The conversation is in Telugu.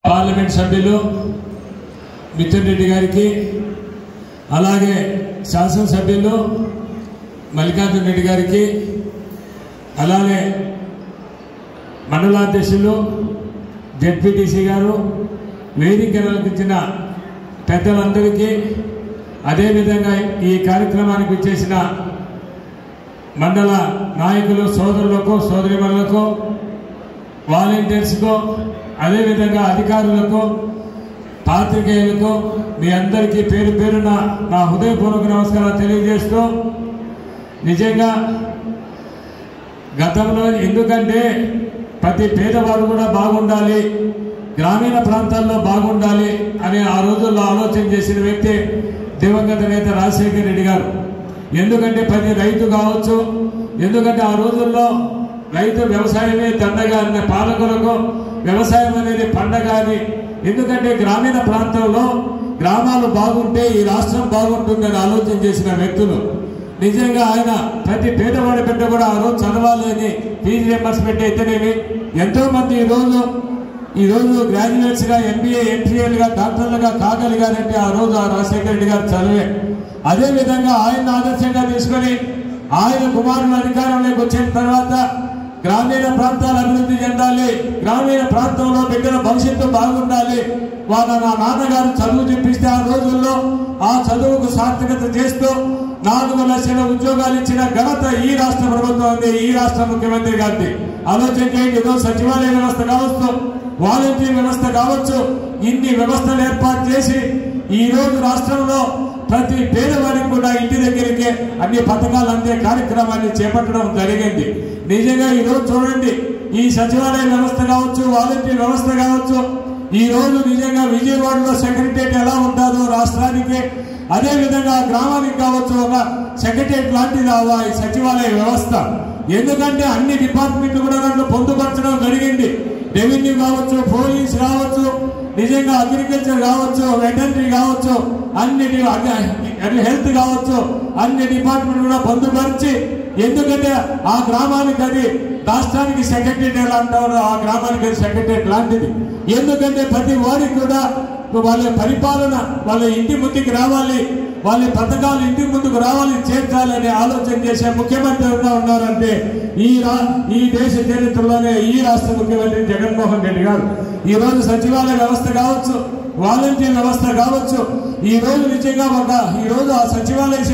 పార్లమెంట్ సభ్యులు మిథున్ రెడ్డి గారికి అలాగే శాసనసభ్యులు మల్లికార్జున రెడ్డి గారికి అలాగే మండలాధ్యక్షులు జెడ్పీటీసీ గారు వేదిక నిర్వహించిన పెద్దలందరికీ అదేవిధంగా ఈ కార్యక్రమానికి ఇచ్చేసిన మండల నాయకులు సోదరులకు సోదరిమణులకు వాలంటీర్స్కు అదేవిధంగా అధికారులకు పాత్రికేయులకు మీ అందరికీ పేరు పేరున నా హృదయపూర్వక నమస్కారాలు తెలియజేస్తూ నిజంగా గతంలో ఎందుకంటే ప్రతి పేదవాడు కూడా బాగుండాలి గ్రామీణ ప్రాంతాల్లో బాగుండాలి అనే ఆ రోజుల్లో ఆలోచన చేసిన వ్యక్తి దివంగత నేత రాజశేఖర రెడ్డి గారు ఎందుకంటే ప్రతి రైతు కావచ్చు ఎందుకంటే ఆ రోజుల్లో రైతు వ్యవసాయమే దండగా అనే పాలకులకు వ్యవసాయం అనేది పండగ అని ఎందుకంటే గ్రామీణ ప్రాంతంలో గ్రామాలు బాగుంటే ఈ రాష్ట్రం బాగుంటుందని ఆలోచన చేసిన వ్యక్తులు నిజంగా ఆయన ప్రతి పేదవాడి బిడ్డ కూడా ఆ రోజు చదవాలి అని ఫీజు రియంబర్స్మెంట్ అయితేనేమి ఎంతో మంది ఈ రోజు ఈ రోజు గ్రాడ్యుయేట్స్ గా ఎంబీఏ ఎంట్రీలుగా డాక్టర్లుగా కాగలిగారంటే ఆ రోజు ఆ రాజశేఖర రెడ్డి గారు చదివే అదే విధంగా ఆయన ఆదర్శంగా తీసుకొని ఆయన కుమారులు అధికారంలోకి వచ్చిన తర్వాత గ్రామీణ ప్రాంతాలు అభివృద్ధి చెందాలి గ్రామీణ ప్రాంతంలో బిడ్డల భవిష్యత్తు బాగుండాలి వాళ్ళ నా నాన్నగారు చదువు చెప్పిస్తే ఆ రోజుల్లో ఆ చదువుకు సార్థకత చేస్తూ నాలుగు లక్షల ఉద్యోగాలు ఇచ్చిన ఘనత ఈ రాష్ట్ర ప్రభుత్వం ఉంది ఈ రాష్ట్ర ముఖ్యమంత్రి గారిది ఆలోచన చేయండి ఏదో సచివాలయ వ్యవస్థ కావచ్చు వాలంటీర్ వ్యవస్థ కావచ్చు ఇన్ని వ్యవస్థలు ఏర్పాటు చేసి ఈ రోజు రాష్ట్రంలో ప్రతి పేదవాడికి కూడా ఇంటి దగ్గరికి అన్ని పథకాలు అందే కార్యక్రమాన్ని చేపట్టడం జరిగింది నిజంగా ఈ రోజు చూడండి ఈ సచివాలయ వ్యవస్థ కావచ్చు వాలంటీర్ వ్యవస్థ కావచ్చు ఈ రోజు నిజంగా విజయవాడలో సెక్రటరియట్ ఎలా ఉంటుందో రాష్ట్రానికి అదే విధంగా గ్రామానికి కావచ్చు ఒక సెక్రటరియట్ లాంటిది ఆ ఈ సచివాలయ వ్యవస్థ ఎందుకంటే అన్ని డిపార్ట్మెంట్లు కూడా దాంట్లో పొందుపరచడం జరిగింది రెవెన్యూ కావచ్చు పోలీస్ కావచ్చు నిజంగా అగ్రికల్చర్ కావచ్చు వెటర్నరీ కావచ్చు అన్ని డి- అన్ని హెల్త్ కావచ్చు అన్ని డిపార్ట్మెంట్ కూడా పొందుపరిచి ఎందుకంటే ఆ గ్రామానికి అది రాష్ట్రానికి సెక్రటరియట్ ఎలా అంటారో ఆ గ్రామానికి అది సెక్రటరియట్ లాంటిది ఎందుకంటే ప్రతి వారికి కూడా వాళ్ళ పరిపాలన వాళ్ళ ఇంటి ముందుకు రావాలి వాళ్ళ పథకాలు ఇంటి ముందుకు రావాలి చేర్చాలని ఆలోచన చేసే ముఖ్యమంత్రి ఎవరైనా ఉన్నారంటే ఈ రా ఈ దేశ చరిత్రలోనే ఈ రాష్ట్ర ముఖ్యమంత్రి జగన్మోహన్ రెడ్డి గారు ఈ రోజు సచివాలయ వ్యవస్థ కావచ్చు వాలంటీర్ వ్యవస్థ కావచ్చు ఈ రోజు నిజంగా ఒక ఈ రోజు ఆ సచివాలయ